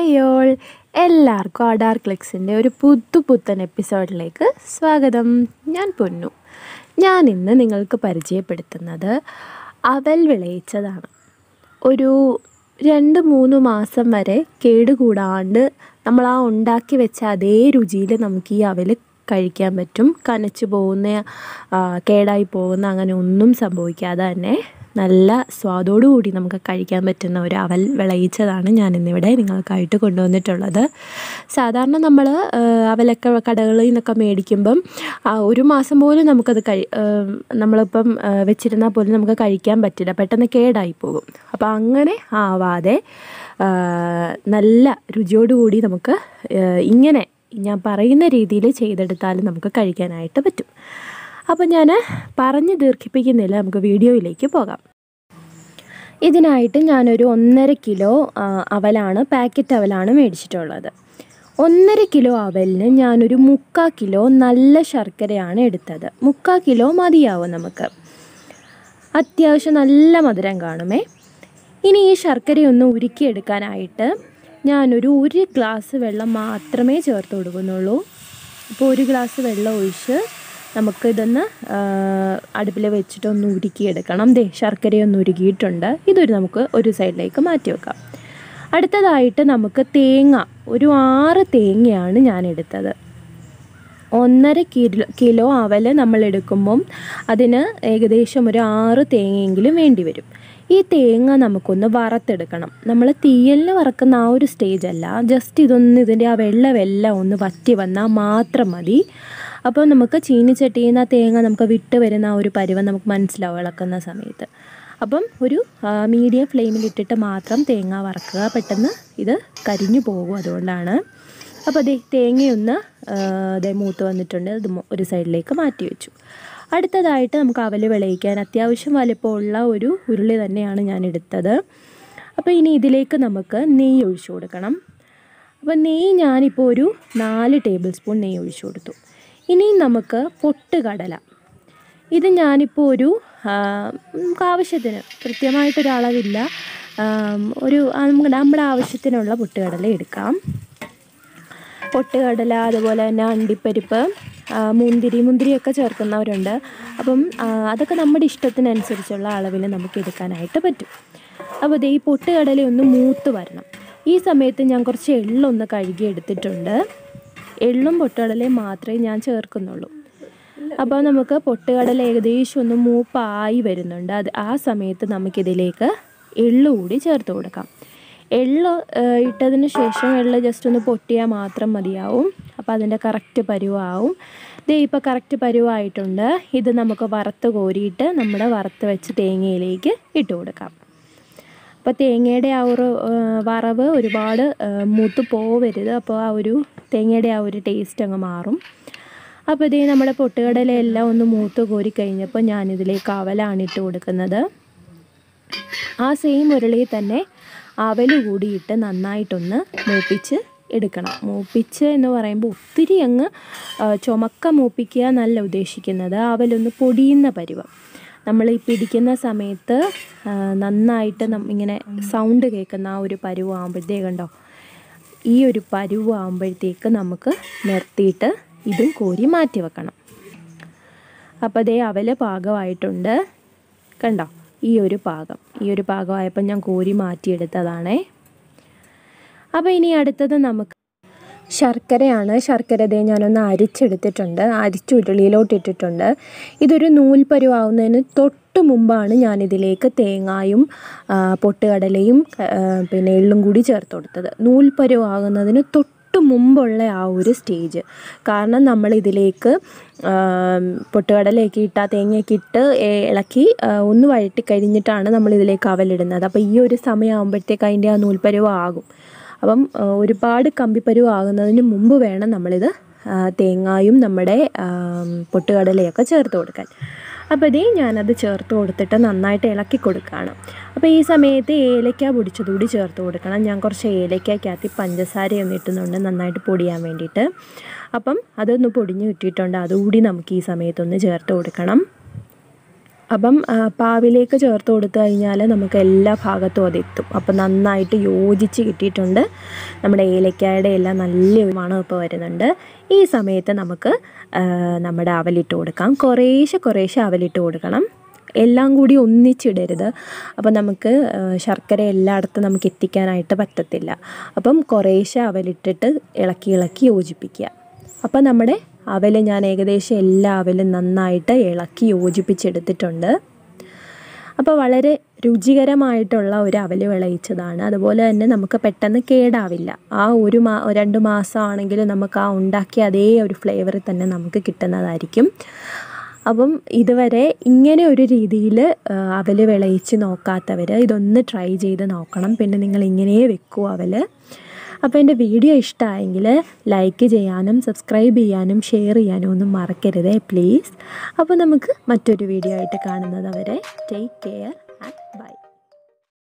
hi all എല്ലാവർക്കും അഡാർ ക്ലിക്സിൻ്റെ ഒരു പുതു പുത്തൻ എപ്പിസോഡിലേക്ക് സ്വാഗതം ഞാൻ പൊന്നു ഞാൻ ഇന്ന് നിങ്ങൾക്ക് പരിചയപ്പെടുത്തുന്നത് അവൽ വിളയിച്ചതാണ് ഒരു രണ്ട് മൂന്ന് മാസം വരെ കേടുകൂടാണ്ട് നമ്മൾ ആ ഉണ്ടാക്കി വെച്ച അതേ രുചിയിൽ നമുക്ക് ഈ അവൽ കഴിക്കാൻ പറ്റും കനച്ചു പോകുന്ന ആ, കേടായി പോകുന്ന അങ്ങനെ ഒന്നും സംഭവിക്കാതെ തന്നെ നല്ല സ്വാദോടു കൂടി നമുക്ക് കഴിക്കാൻ പറ്റുന്ന ഒരു അവൽ വിളയിച്ചതാണ് ഞാൻ ഇന്നിവിടെ നിങ്ങൾക്കായിട്ട് കൊണ്ടുവന്നിട്ടുള്ളത് സാധാരണ നമ്മൾ അവലൊക്കെ കടകളിൽ നിന്നൊക്കെ മേടിക്കുമ്പം ആ, ഒരു മാസം പോലും നമുക്കത് കഴി ആ, നമ്മളിപ്പം ആ, വെച്ചിരുന്നാൽ പോലും നമുക്ക് കഴിക്കാൻ പറ്റില്ല പെട്ടെന്ന് കേടായി പോകും അപ്പോൾ അങ്ങനെ ആവാതെ ആ, നല്ല രുചിയോടുകൂടി നമുക്ക് ആ, ഇങ്ങനെ ഞാൻ പറയുന്ന രീതിയിൽ ചെയ്തെടുത്താൽ നമുക്ക് കഴിക്കാനായിട്ട് പറ്റും അപ്പോൾ ഞാൻ പറഞ്ഞ് ദീർഘിപ്പിക്കുന്നില്ല നമുക്ക് വീഡിയോയിലേക്ക് പോകാം ഇതിനായിട്ട് ഞാനൊരു ഒന്നര കിലോ ആ, അവലാണ് പാക്കറ്റ് അവലാണ് മേടിച്ചിട്ടുള്ളത് ഒന്നര കിലോ അവലിന് ഞാനൊരു മുക്കാൽ കിലോ നല്ല ശർക്കരയാണ് എടുത്തത് മുക്കാൽ കിലോ മതിയാവും നമുക്ക് അത്യാവശ്യം നല്ല മധുരം കാണുമേ ഇനി ഈ ശർക്കരയൊന്ന് ഉരുക്കിയെടുക്കാനായിട്ട് ഞാനൊരു ഒരു ഗ്ലാസ് വെള്ളം മാത്രമേ ചേർത്ത് കൊടുക്കുന്നുള്ളൂ അപ്പോൾ ഒരു ഗ്ലാസ് വെള്ളം ഒഴിച്ച് നമുക്ക് ഇതൊന്ന് അടുപ്പിൽ വെച്ചിട്ട് ഒന്ന് ഉരുക്കിയെടുക്കണം ദേ ശർക്കരയൊന്ന് ഉരുക്കിയിട്ടുണ്ട് ഇതൊരു നമുക്ക് ഒരു സൈഡിലേക്ക് മാറ്റി വെക്കാം അടുത്തതായിട്ട് നമുക്ക് തേങ്ങ ഒരു ആറ് തേങ്ങയാണ് ഞാൻ എടുത്തത് ഒന്നര കിലോ കിലോ അവൽ നമ്മൾ എടുക്കുമ്പം അതിന് ഏകദേശം ഒരു ആറ് തേങ്ങയെങ്കിലും വേണ്ടി വരും ഈ തേങ്ങ നമുക്കൊന്ന് വറുത്തെടുക്കണം നമ്മൾ തീയലിന് വറക്കുന്ന ആ ഒരു സ്റ്റേജ് അല്ല ജസ്റ്റ് ഇതൊന്ന് ഇതിൻ്റെ ആ വെള്ളമെല്ലാം ഒന്ന് വറ്റി വന്നാൽ മാത്രം മതി അപ്പോൾ നമുക്ക് ചീനിച്ചട്ടിയിൽ നിന്ന് ആ തേങ്ങ നമുക്ക് വിട്ട് വരുന്ന ആ ഒരു പരുവം നമുക്ക് മനസ്സിലാവും ഇളക്കുന്ന സമയത്ത് അപ്പം ഒരു മീഡിയം ഫ്ലെയിമിലിട്ടിട്ട് മാത്രം തേങ്ങ വറക്കുക പെട്ടെന്ന് ഇത് കരിഞ്ഞു പോകും അതുകൊണ്ടാണ് അപ്പോൾ അതേ തേങ്ങയൊന്ന് അതേ മൂത്ത് വന്നിട്ടുണ്ട് അത് മൊ- ഒരു സൈഡിലേക്ക് മാറ്റി വെച്ചു അടുത്തതായിട്ട് നമുക്ക് അവൽ വിളയിക്കാൻ അത്യാവശ്യം വലിപ്പമുള്ള ഒരു ഉരുളി തന്നെയാണ് ഞാൻ എടുത്തത് അപ്പോൾ ഇനി ഇതിലേക്ക് നമുക്ക് നെയ്യ് ഒഴിച്ചു കൊടുക്കണം അപ്പോൾ നെയ്യ് ഞാനിപ്പോൾ ഒരു നാല് ടേബിൾ സ്പൂൺ നെയ്യ് ഒഴിച്ചു കൊടുത്തു ഇനി നമുക്ക് പൊട്ടുകടല ഇത് ഞാനിപ്പോൾ ഒരു ആ, നമുക്ക് ആവശ്യത്തിന് കൃത്യമായിട്ടൊരളവില്ല ആം, ഒരു ആ, നമുക്ക് നമ്മുടെ ആവശ്യത്തിനുള്ള പൊട്ടുകടല എടുക്കാം പൊട്ടുകടല അതുപോലെ തന്നെ അണ്ടിപ്പരിപ്പ് ആ, മുന്തിരി മുന്തിരിയൊക്കെ ചേർക്കുന്നവരുണ്ട് അപ്പം ആ, അതൊക്കെ നമ്മുടെ ഇഷ്ടത്തിനനുസരിച്ചുള്ള അളവിൽ നമുക്ക് എടുക്കാനായിട്ട് പറ്റും അപ്പോൾ ദേ ഈ പൊട്ടുകടല ഒന്ന് മൂത്ത് വരണം ഈ സമയത്ത് ഞാൻ കുറച്ച് എള്ളൊന്ന് കഴുകി എടുത്തിട്ടുണ്ട് എള്ളും പൊട്ടുകടലയും മാത്രമേ ഞാൻ ചേർക്കുന്നുള്ളൂ അപ്പോൾ നമുക്ക് പൊട്ടുകടല ഏകദേശം ഒന്ന് മൂപ്പായി വരുന്നുണ്ട് അത് ആ സമയത്ത് നമുക്കിതിലേക്ക് എള്ള് കൂടി ചേർത്ത് കൊടുക്കാം എള്ള് ഏഹ്, ഇട്ടതിന് ശേഷം എള്ള് ജസ്റ്റ് ഒന്ന് പൊട്ടിയാൽ മാത്രം മതിയാവും അപ്പോൾ അതിൻ്റെ കറക്റ്റ് പരുവാവും ദേ ഇപ്പോൾ കറക്റ്റ് പരുവായിട്ടുണ്ട് ഇത് നമുക്ക് വറുത്ത് കോരിയിട്ട് നമ്മുടെ വറുത്ത് വെച്ച് തേങ്ങയിലേക്ക് ഇട്ട് കൊടുക്കാം അപ്പോൾ തേങ്ങയുടെ ആ ഒരു ആ, വറവ് ഒരുപാട് ആ, മൂത്ത് പോവരുത് അപ്പോൾ ആ ഒരു തേങ്ങയുടെ ആ ഒരു ടേസ്റ്റ് അങ്ങ് മാറും അപ്പോൾ ഇതേ നമ്മുടെ പൊട്ടുകടലയെല്ലാം ഒന്ന് മൂത്ത് കോരി കഴിഞ്ഞപ്പോൾ ഞാനിതിലേക്ക് അവലാണ് ഇട്ട് കൊടുക്കുന്നത് ആ സെയിം ഉരുളിയിൽ തന്നെ അവൽ കൂടിയിട്ട് നന്നായിട്ടൊന്ന് മൂപ്പിച്ച് എടുക്കണം മൂപ്പിച്ച് എന്ന് പറയുമ്പോൾ ഒത്തിരി അങ്ങ് ആ, ചുമക്ക മൂപ്പിക്കുക എന്നല്ല ഉദ്ദേശിക്കുന്നത് അവലൊന്ന് പൊടിയുന്ന പരുവം നമ്മൾ ഈ പിടിക്കുന്ന സമയത്ത് ആ, നന്നായിട്ട് നം ഇങ്ങനെ സൗണ്ട് കേൾക്കുന്ന ആ ഒരു പരുവാകുമ്പോഴത്തേക്ക് കണ്ടോ ഈ ഒരു പരുവാകുമ്പോഴത്തേക്ക് നമുക്ക് നിർത്തിയിട്ട് ഇതും കോരി മാറ്റി വെക്കണം അപ്പോൾ അതേ അവല് പാകമായിട്ടുണ്ട് കണ്ടോ ഈ ഒരു പാകം ഈ ഒരു പാകമായപ്പോൾ ഞാൻ കോരി മാറ്റിയെടുത്തതാണേ അപ്പോൾ ഇനി അടുത്തത് നമുക്ക് ശർക്കരയാണ് ശർക്കര ദേ ഞാനൊന്ന് അരിച്ചെടുത്തിട്ടുണ്ട് അരിച്ച് ഉരുളിയിലോട്ട് ഇട്ടിട്ടുണ്ട് ഇതൊരു നൂൽ പരുവാവുന്നതിന് തൊട്ട് മുമ്പാണ് ഞാനിതിലേക്ക് തേങ്ങായും ആ, പൊട്ടുകടലയും ആ, പിന്നെ എള്ളും കൂടി ചേർത്ത് കൊടുത്തത് നൂൽ പരുവാകുന്നതിന് തൊട്ട് മുമ്പുള്ള ആ ഒരു സ്റ്റേജ് കാരണം നമ്മൾ ഇതിലേക്ക് പൊട്ടുകടലയൊക്കെ ഇട്ട് ആ തേങ്ങയൊക്കെ ഇട്ട് ഏ- ഇളക്കി ആ, ഒന്ന് വഴറ്റി കഴിഞ്ഞിട്ടാണ് നമ്മൾ ഇതിലേക്ക് അവലിടുന്നത് അപ്പോൾ ഈ ഒരു സമയമാകുമ്പോഴത്തേക്ക് അതിൻ്റെ ആ നൂൽപ്പരുവം ആകും അപ്പം ആ, ഒരുപാട് കമ്പിപ്പരുവം ആകുന്നതിന് മുമ്പ് വേണം നമ്മളിത് ആ, തേങ്ങായും നമ്മുടെ ആം, പൊട്ടുകടലയൊക്കെ ചേർത്ത് കൊടുക്കാൻ അപ്പോൾ ഇതേ ഞാനത് ചേർത്ത് കൊടുത്തിട്ട് നന്നായിട്ട് ഇളക്കി കൊടുക്കുകയാണ് അപ്പോൾ ഈ സമയത്ത് ഏലക്ക പൊടിച്ചതുകൂടി ചേർത്ത് കൊടുക്കണം ഞാൻ കുറച്ച് ഏലക്കകത്ത് പഞ്ചസാരയൊന്നും ഇട്ടുന്നുണ്ട് നന്നായിട്ട് പൊടിയാൻ വേണ്ടിയിട്ട് അപ്പം അതൊന്ന് പൊടിഞ്ഞ് കിട്ടിയിട്ടുണ്ട് അതുകൂടി നമുക്ക് ഈ സമയത്തൊന്ന് ചേർത്ത് കൊടുക്കണം അപ്പം ആ, പാവിലേക്ക് ചേർത്ത് കൊടുത്തു കഴിഞ്ഞാൽ നമുക്ക് എല്ലാ ഭാഗത്തും അതെത്തും അപ്പം നന്നായിട്ട് യോജിച്ച് കിട്ടിയിട്ടുണ്ട് നമ്മുടെ ഏലക്കായുടെ എല്ലാം നല്ല ഒരു മണം ഇപ്പോൾ വരുന്നുണ്ട് ഈ സമയത്ത് നമുക്ക് ആ, നമ്മുടെ അവലിട്ട് കൊടുക്കാം കുറേശ്ശെ കുറേശ്ശെ അവലിട്ട് കൊടുക്കണം എല്ലാം കൂടി ഒന്നിച്ചിടരുത് അപ്പം നമുക്ക് ആ, ശർക്കര എല്ലായിടത്തും നമുക്ക് എത്തിക്കാനായിട്ട് പറ്റത്തില്ല അപ്പം കുറേശ്ശെ അവലിട്ടിട്ട് ഇളക്കി ഇളക്കി യോജിപ്പിക്കുക അപ്പം നമ്മുടെ അവൽ ഞാൻ ഏകദേശം എല്ലാ അവലും നന്നായിട്ട് ഇളക്കി യോജിപ്പിച്ചെടുത്തിട്ടുണ്ട് അപ്പോൾ വളരെ രുചികരമായിട്ടുള്ള ഒരു അവല് വിളയിച്ചതാണ് അതുപോലെ തന്നെ നമുക്ക് പെട്ടെന്ന് കേടാവില്ല ആ ഒരു മാ രണ്ട് മാസമാണെങ്കിലും നമുക്ക് ആ ഉണ്ടാക്കിയ അതേ ഒരു ഫ്ലേവറിൽ തന്നെ നമുക്ക് കിട്ടുന്നതായിരിക്കും അപ്പം ഇതുവരെ ഇങ്ങനെ ഒരു രീതിയിൽ അവൽ വിളയിച്ച് നോക്കാത്തവർ ഇതൊന്ന് ട്രൈ ചെയ്ത് നോക്കണം പിന്നെ നിങ്ങൾ ഇങ്ങനെ വെക്കൂ അവൽ അപ്പോൾ എൻ്റെ വീഡിയോ ഇഷ്ടമായെങ്കിൽ ലൈക്ക് ചെയ്യാനും സബ്സ്ക്രൈബ് ചെയ്യാനും ഷെയർ ചെയ്യാനും ഒന്നും മറക്കരുതേ പ്ലീസ് അപ്പോൾ നമുക്ക് മറ്റൊരു വീഡിയോ ആയിട്ട് കാണുന്നത് വരെ ടേക്ക് കെയർ